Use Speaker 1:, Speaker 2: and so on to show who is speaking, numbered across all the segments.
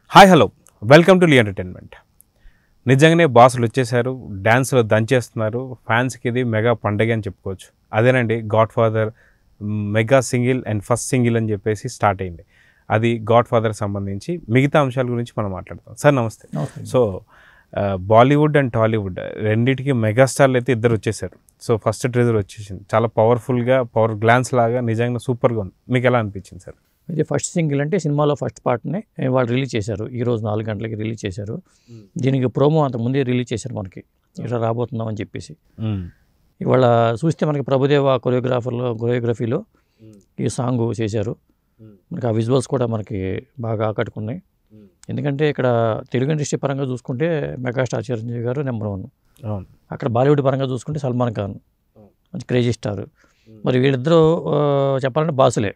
Speaker 1: Hi hello welcome to Lee entertainment నిజంగానే బాసులు వచ్చేసారు డ్యాన్స్లో దంచేస్తున్నారు ఫ్యాన్స్కి ఇది మెగా పండగ అని చెప్పుకోవచ్చు అదేనండి Godfather mega single and first single అని చెప్పేసి స్టార్ట్ అయింది అది గాడ్ ఫాదర్ సంబంధించి మిగతా అంశాల గురించి మనం మాట్లాడతాం సార్ నమస్తే సో ఆ, బాలీవుడ్ అండ్ టాలీవుడ్ రెండింటికి మెగాస్టార్లు అయితే ఇద్దరు వచ్చేసారు సో ఫస్ట్ ట్రేజర్ వచ్చేసింది చాలా పవర్ఫుల్గా పవర్ గ్లాన్స్ లాగా నిజంగా సూపర్గా ఉంది మీకు ఎలా అనిపించింది సార్
Speaker 2: ఇది ఫస్ట్ సింగిల్ అంటే సినిమాలో ఫస్ట్ పార్ట్ని వాళ్ళు రిలీజ్ చేశారు ఈ రోజు నాలుగు గంటలకి రిలీజ్ చేశారు దీనికి ప్రోమో అంత ముందే రిలీజ్ చేశారు మనకి ఇట్లా రాబోతున్నాం అని చెప్పేసి ఇవాళ చూస్తే మనకి ప్రభుదేవ కొరియోగ్రాఫర్లో కొరియోగ్రఫీలో ఈ సాంగ్ చేశారు మనకి ఆ విజువల్స్ కూడా మనకి బాగా ఆకట్టుకున్నాయి ఎందుకంటే ఇక్కడ తెలుగు ఇండస్ట్రీ పరంగా చూసుకుంటే మెగాస్టార్ చిరంజీవి గారు నెంబర్ వన్
Speaker 1: అవును
Speaker 2: అక్కడ బాలీవుడ్ పరంగా చూసుకుంటే సల్మాన్ ఖాన్ మంచి క్రేజీ స్టార్ మరి వీళ్ళిద్దరూ ఆ, చెప్పాలంటే బాసులే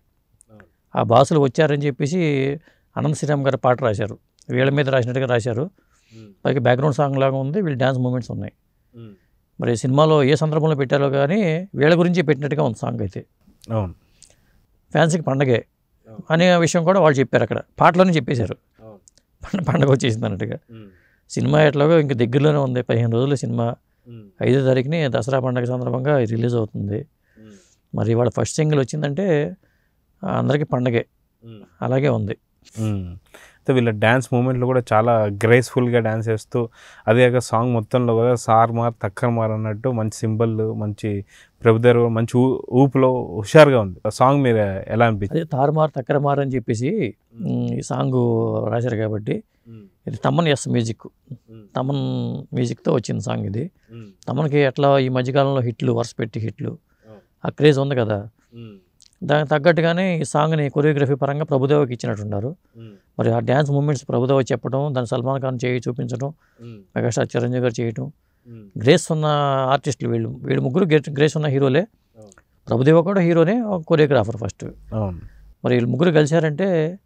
Speaker 2: ఆ బాసులు వచ్చారని చెప్పేసి అనంత్ శ్రీరామ్ గారు పాట రాశారు వీళ్ళ మీద రాసినట్టుగా రాశారు పైకి బ్యాక్గ్రౌండ్ సాంగ్ లాగా ఉంది వీళ్ళ డ్యాన్స్ మూమెంట్స్ ఉన్నాయి మరి సినిమాలో ఏ సందర్భంలో పెట్టారో కానీ వీళ్ళ గురించి పెట్టినట్టుగా ఉంది సాంగ్ అయితే
Speaker 1: అవును
Speaker 2: ఫ్యాన్స్కి పండగే అనే విషయం కూడా వాళ్ళు చెప్పారు అక్కడ పాటలోనే చెప్పేశారు పండ- పండగ వచ్చేసింది అన్నట్టుగా సినిమా ఎట్లాగో ఇంక దగ్గరలోనే ఉంది పదిహేను రోజుల సినిమా ఐదో తారీఖుని దసరా పండగ సందర్భంగా రిలీజ్ అవుతుంది మరి ఇవాళ ఫస్ట్ సింగిల్ వచ్చిందంటే ఆ, అందరికీ పండగే అలాగే ఉంది
Speaker 1: మ్మ్. అయితే వీళ్ళ డ్యాన్స్ మూమెంట్లు కూడా చాలా గ్రేస్ఫుల్గా డ్యాన్స్ చేస్తూ అదే కాక సాంగ్ మొత్తంలో కూడా సార్ మార్ తక్కర్ మార్ అన్నట్టు మంచి సింబల్ మంచి ప్రభుదేవ్ మంచి ఊ- ఊపులో హుషారుగా ఉంది ఆ సాంగ్ మీరు ఎలా అనిపించింది
Speaker 2: అదే తారుమార్ తక్కరమార్ అని చెప్పేసి ఉమ్, ఈ సాంగ్ రాశారు కాబట్టి ఇది తమన్ ఎస్ మ్యూజిక్ తమన్ మ్యూజిక్తో వచ్చింది సాంగ్ ఇది తమన్కి ఎట్లా ఈ మధ్యకాలంలో హిట్లు వరుస పెట్టి హిట్లు ఆ క్రేజ్ ఉంది కదా దానికి తగ్గట్టుగానే ఈ సాంగ్ని కొరియోగ్రఫీ పరంగా ప్రభుదేవకి ఇచ్చినట్టున్నారు మరి ఆ డ్యాన్స్ మూమెంట్స్ ప్రభుదేవ చెప్పడం దాన్ని సల్మాన్ ఖాన్ చేయి చూపించడం మెగాస్టార్ చిరంజీవి గారు చేయటం గ్రేస్ ఉన్న ఆర్టిస్టులు వీళ్ళు వీళ్ళు ముగ్గురు గ్రే- గ్రేస్ ఉన్న హీరోలే ప్రభుదేవ కూడా హీరోనే కొరియోగ్రాఫర్ ఫస్ట్
Speaker 1: అవును
Speaker 2: మరి వీళ్ళు ముగ్గురు కలిశారంటే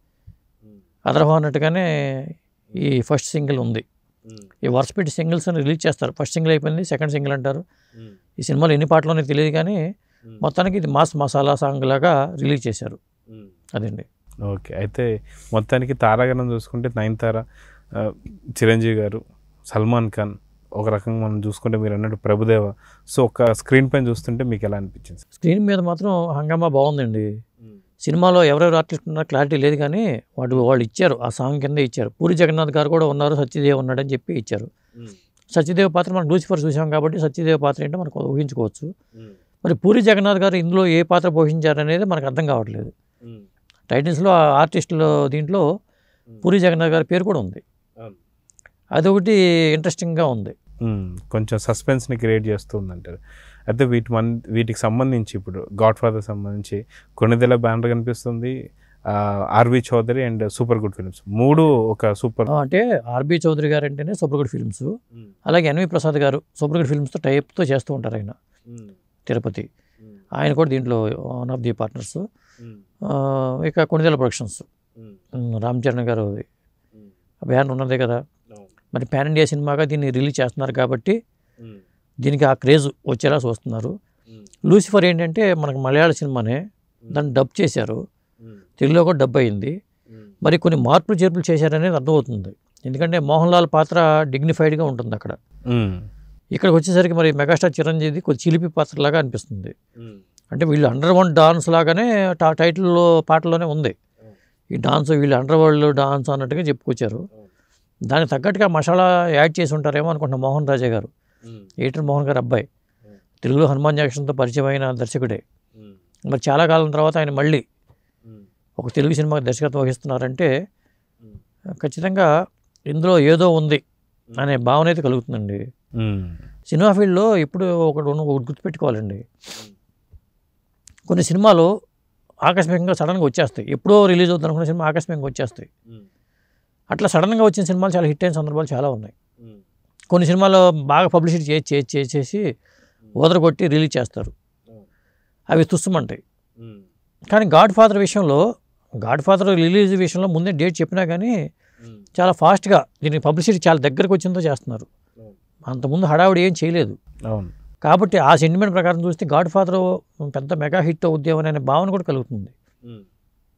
Speaker 2: అదర్హో అన్నట్టుగానే ఈ ఫస్ట్ సింగిల్ ఉంది ఈ వరుసపెట్టి సింగిల్స్ రిలీజ్ చేస్తారు ఫస్ట్ సింగిల్ అయిపోయింది సెకండ్ సింగిల్ అంటారు ఈ సినిమాలో ఎన్ని పాటలు ఉన్నాయో తెలియదు కానీ మొత్తానికి ఇది మాస్ మసాలా సాంగ్ లాగా రిలీజ్ చేశారు అదండి
Speaker 1: ఓకే అయితే మొత్తానికి తారాగణం చూసుకుంటే నయనతార ఆ, చిరంజీవి గారు సల్మాన్ ఖాన్ ఒక రకంగా మనం చూసుకుంటే మీరు అన్నట్టు ప్రభుదేవ సో ఒక స్క్రీన్ పైన చూస్తుంటే మీకు ఎలా అనిపించింది
Speaker 2: స్క్రీన్ మీద మాత్రం హంగామా బాగుందండి సినిమాలో ఎవరెవరు ఆర్టిస్ట్ ఉన్నారో క్లారిటీ లేదు కానీ వాడు వాళ్ళు ఇచ్చారు ఆ సాంగ్ కింద ఇచ్చారు పూరి జగన్నాథ్ గారు కూడా ఉన్నారు సత్యదేవ్ ఉన్నాడని చెప్పి ఇచ్చారు సత్యదేవ్ పాత్ర మనం లూసిఫర్ చూసాం కాబట్టి సత్యదేవ్ పాత్ర ఏంటో మనకు ఊహించుకోవచ్చు మరి పూరి జగన్నాథ్ గారు ఇందులో ఏ పాత్ర పోషించారనేది మనకు అర్థం కావట్లేదు టైటిల్స్లో ఆ ఆర్టిస్టులో దీంట్లో పూరి జగన్నాథ్ గారి పేరు కూడా ఉంది
Speaker 1: అవును.
Speaker 2: అదొకటి ఇంట్రెస్టింగ్గా ఉంది
Speaker 1: మ్మ్. కొంచెం సస్పెన్స్ని క్రియేట్ చేస్తూ ఉందంటారు అయితే వీటి మన్ వీటికి సంబంధించి ఇప్పుడు గాడ్ ఫాదర్ సంబంధించి కొన్నిదెల బ్యానర్ కనిపిస్తుంది RV Choudary and super good films మూడు ఒక సూపర్
Speaker 2: ఆ, అంటే ఆర్బి చౌదరి గారు అంటేనే సూపర్గుడ్ ఫిల్మ్స్ అలాగే ఎన్వి ప్రసాద్ గారు సూపర్గుడ్ ఫిల్మ్స్తో టైప్తో చేస్తూ ఉంటారు ఆయన తిరుపతి ఆయన కూడా దీంట్లో వన్ ఆఫ్ ది పార్ట్నర్స్ ఇక Konidela productions um, Ram Charan garu banner ఉన్నదే కదా మరి పాన్ ఇండియా సినిమాగా దీన్ని రిలీజ్ చేస్తున్నారు కాబట్టి దీనికి ఆ క్రేజ్ వచ్చేలా చూస్తున్నారు లూసిఫర్ ఏంటంటే మనకు మలయాళ సినిమానే దాన్ని డబ్ చేశారు తెలుగులో కూడా డబ్ అయింది మరి కొన్ని మార్పులు చేర్పులు చేశారనేది అర్థమవుతుంది ఎందుకంటే మోహన్ లాల్ పాత్ర డిగ్నిఫైడ్గా ఉంటుంది అక్కడ ఇక్కడికి వచ్చేసరికి మరి మెగాస్టార్ చిరంజీవి కొద్ది చిలిపి పాత్రలాగా అనిపిస్తుంది అంటే వీళ్ళు అండర్ వన్ డాన్స్ లాగానే టా టైటిల్లో పాటలోనే ఉంది ఈ డాన్స్ వీళ్ళు అండర్ వరల్డ్ డాన్స్ అన్నట్టుగా చెప్పుకొచ్చారు దానికి తగ్గట్టుగా మసాలా యాడ్ చేసి ఉంటారేమో అనుకుంటున్నా మోహన్ రాజా గారు ఏటర్ మోహన్ గారు అబ్బాయి తెలుగులో హనుమాన్ జాక్షన్తో పరిచయం అయిన దర్శకుడే మరి చాలా కాలం తర్వాత ఆయన మళ్ళీ ఒక తెలుగు సినిమాకి దర్శకత్వం వహిస్తున్నారంటే ఖచ్చితంగా ఇందులో ఏదో ఉంది అనే భావన అయితే కలుగుతుందండి సినిమా ఫీల్డ్లో ఇప్పుడు ఒకటి ఉన్న- ఒకటి గుర్తుపెట్టుకోవాలండి కొన్ని సినిమాలు ఆకస్మికంగా సడన్గా వచ్చేస్తాయి ఎప్పుడో రిలీజ్ అవుతుంది అనుకున్న సినిమా ఆకస్మికంగా వచ్చేస్తాయి అట్లా సడన్గా వచ్చిన సినిమాలు చాలా హిట్ అయిన సందర్భాలు చాలా ఉన్నాయి కొన్ని సినిమాలు బాగా పబ్లిసిటీ చేసి చేసి చేసి చేసి ఓదరగొట్టి రిలీజ్ చేస్తారు అవి తుస్సుమంటాయి కానీ గాడ్ ఫాదర్ విషయంలో గాడ్ ఫాదర్ రిలీజ్ విషయంలో ముందే డేట్ చెప్పినా కానీ చాలా ఫాస్ట్గా దీనికి పబ్లిసిటీ చాలా దగ్గరకు వచ్చిందో చేస్తున్నారు అంతకుముందు హడావుడి ఏం చేయలేదు
Speaker 1: అవును
Speaker 2: కాబట్టి ఆ సెంటిమెంట్ ప్రకారం చూస్తే గాడ్ ఫాదర్ పెద్ద మెగా హిట్ అవుద్దేమో అనే భావన కూడా కలుగుతుంది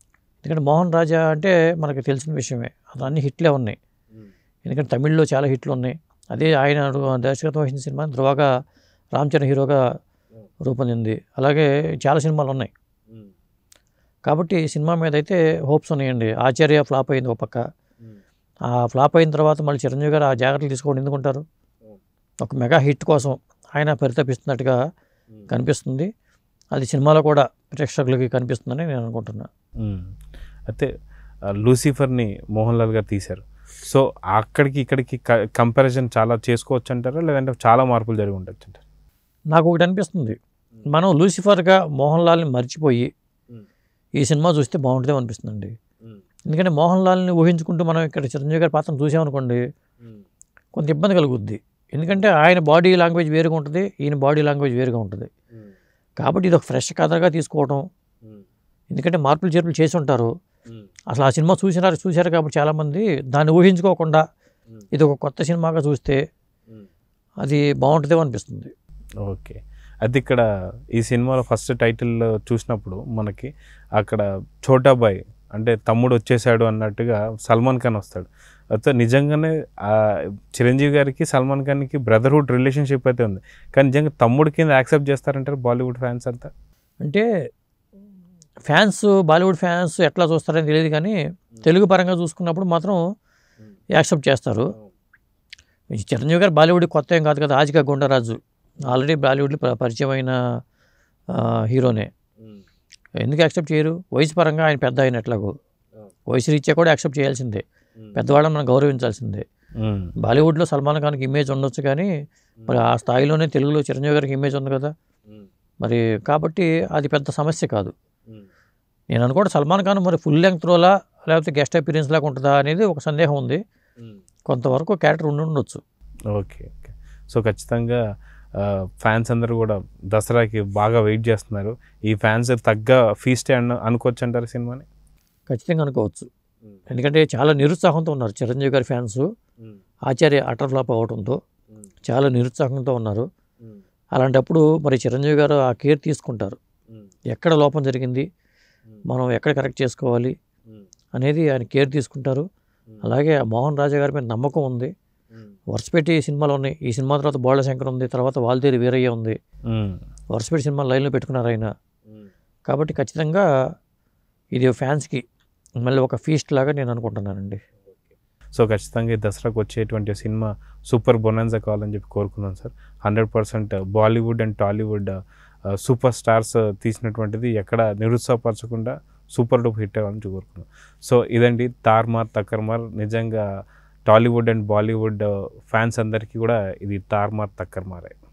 Speaker 2: ఎందుకంటే మోహన్ రాజా అంటే మనకు తెలిసిన విషయమే అది అన్ని హిట్లే ఉన్నాయి ఎందుకంటే తమిళ్లో చాలా హిట్లు ఉన్నాయి అదే ఆయన దర్శకత్వం వహించిన సినిమా ధ్రువగా రామ్ చరణ్ హీరోగా రూపొందింది అలాగే చాలా సినిమాలు ఉన్నాయి కాబట్టి ఈ సినిమా మీద అయితే హోప్స్ ఉన్నాయండి ఆచార్య ఫ్లాప్ అయింది ఒక పక్క ఆ ఫ్లాప్ అయిన తర్వాత మళ్ళీ చిరంజీవి గారు ఆ జాగ్రత్తలు తీసుకోండి ఎందుకుంటారు ఒక మెగా హిట్ కోసం ఆయన పరితపిస్తున్నట్టుగా కనిపిస్తుంది అది సినిమాలో కూడా ప్రేక్షకులకి కనిపిస్తుందని నేను అనుకుంటున్నా
Speaker 1: మ్మ్. అయితే ఆ, లూసిఫర్ని మోహన్ లాల్ గారు తీశారు సో అక్కడికి ఇక్కడికి కంపారిజన్ చాలా చేసుకోవచ్చు అంటారా లేదంటే చాలా మార్పులు జరిగి ఉండొచ్చు అంటారు
Speaker 2: నాకు ఒకటి అనిపిస్తుంది మనం లూసిఫర్గా మోహన్ లాల్ని మర్చిపోయి ఈ సినిమా చూస్తే బాగుంటుందేమో అనిపిస్తుందండి ఎందుకంటే మోహన్ లాల్ని ఊహించుకుంటూ మనం ఇక్కడ చిరంజీవి గారి పాత్రను చూసామనుకోండి కొంత ఇబ్బంది కలుగుద్ది ఎందుకంటే ఆయన బాడీ లాంగ్వేజ్ వేరుగా ఉంటుంది ఈయన బాడీ లాంగ్వేజ్ వేరుగా ఉంటుంది కాబట్టి ఇది ఒక ఫ్రెష్ కథగా తీసుకోవడం ఎందుకంటే మార్పులు చేర్పులు చేసి ఉంటారు అసలు ఆ సినిమా చూసినారు చూశారు కాబట్టి చాలామంది దాన్ని ఊహించుకోకుండా ఇది ఒక కొత్త సినిమాగా చూస్తే అది బాగుంటుందేమో అనిపిస్తుంది
Speaker 1: ఓకే అది ఇక్కడ ఈ సినిమాలో ఫస్ట్ టైటిల్ చూసినప్పుడు మనకి అక్కడ ఛోటాబాయ్ అంటే తమ్ముడు వచ్చేసాడు అన్నట్టుగా సల్మాన్ ఖాన్ వస్తాడు అయితే నిజంగానే ఆ చిరంజీవి గారికి సల్మాన్ ఖాన్కి బ్రదర్హుడ్ రిలేషన్షిప్ అయితే ఉంది కానీ నిజంగా తమ్ముడు కింద యాక్సెప్ట్ చేస్తారంటారు బాలీవుడ్ ఫ్యాన్స్ అంతా
Speaker 2: అంటే ఫ్యాన్స్ బాలీవుడ్ ఫ్యాన్స్ ఎట్లా చూస్తారని తెలియదు కానీ తెలుగు పరంగా చూసుకున్నప్పుడు మాత్రం యాక్సెప్ట్ చేస్తారు ఈ చిరంజీవి గారు బాలీవుడ్ కొత్త ఏం కాదు కదా ఆజికా గుండరాజు ఆల్రెడీ బాలీవుడ్లో ప- పరిచయమైన ఆ, హీరోనే ఎందుకు యాక్సెప్ట్ చేయరు వయసు పరంగా ఆయన పెద్ద ఆయన ఎట్లాగో వయసు రీత్యా కూడా యాక్సెప్ట్ చేయాల్సిందే పెద్దవాళ్ళని మనం గౌరవించాల్సిందే
Speaker 1: మ్మ్.
Speaker 2: బాలీవుడ్లో సల్మాన్ ఖాన్కి ఇమేజ్ ఉండొచ్చు కానీ మరి ఆ స్థాయిలోనే తెలుగులో చిరంజీవి గారికి ఇమేజ్ ఉంది కదా మరి కాబట్టి అది పెద్ద సమస్య కాదు నేను అనుకోవడం సల్మాన్ ఖాన్ మరి ఫుల్ లెంగ్త్ రోలా లేకపోతే గెస్ట్ అపీరియన్స్ లాగా ఉంటుందా అనేది ఒక సందేహం ఉంది కొంతవరకు క్యారెక్టర్ ఉండి ఉండొచ్చు
Speaker 1: ఓకే ఓకే సో ఖచ్చితంగా ఫ్యాన్స్ అందరూ కూడా దసరాకి బాగా వెయిట్ చేస్తున్నారు ఈ ఫ్యాన్స్ తగ్గ ఫీస్టే అన్న అనుకోవచ్చు అంటారు సినిమాని
Speaker 2: ఖచ్చితంగా అనుకోవచ్చు ఎందుకంటే చాలా నిరుత్సాహంతో ఉన్నారు చిరంజీవి గారి ఫ్యాన్స్ ఆచార్య అటర్ ఫ్లాప్ అవడంతో చాలా నిరుత్సాహంతో ఉన్నారు అలాంటప్పుడు మరి చిరంజీవి గారు ఆ కేర్ తీసుకుంటారు ఎక్కడ లోపం జరిగింది మనం ఎక్కడ కరెక్ట్ చేసుకోవాలి అనేది ఆయన కేర్ తీసుకుంటారు అలాగే ఆ మోహన్ రాజా గారి మీద నమ్మకం ఉంది వరుసపెట్టి సినిమాలు ఉన్నాయి ఈ సినిమా తర్వాత బోళ్ళ శంకర్ ఉంది తర్వాత వాల్తేరి వీరయ్య ఉంది
Speaker 1: మ్మ్.
Speaker 2: వరుసపెట్టి సినిమా లైన్లో పెట్టుకున్నారు ఆయన కాబట్టి ఖచ్చితంగా ఇది ఫ్యాన్స్కి మళ్ళీ ఒక ఫీస్ట్ లాగా నేను అనుకుంటున్నానండి
Speaker 1: సో ఖచ్చితంగా ఈ దసరాకు వచ్చేటువంటి సినిమా సూపర్ బొనాన్సా కావాలని చెప్పి కోరుకున్నాను sir hundred percent Bollywood and Tollywood super stars తీసినటువంటిది ఎక్కడ నిరుత్సాహపరచకుండా సూపర్ డూప్ హిట్ అవ్వాలని కోరుకున్నాను సో ఇదండి తార్మార్ తక్కర్మార్ నిజంగా టాలీవుడ్ అండ్ బాలీవుడ్ ఫ్యాన్స్ అందరికీ కూడా ఇది తార్మార్ తక్కర్మారే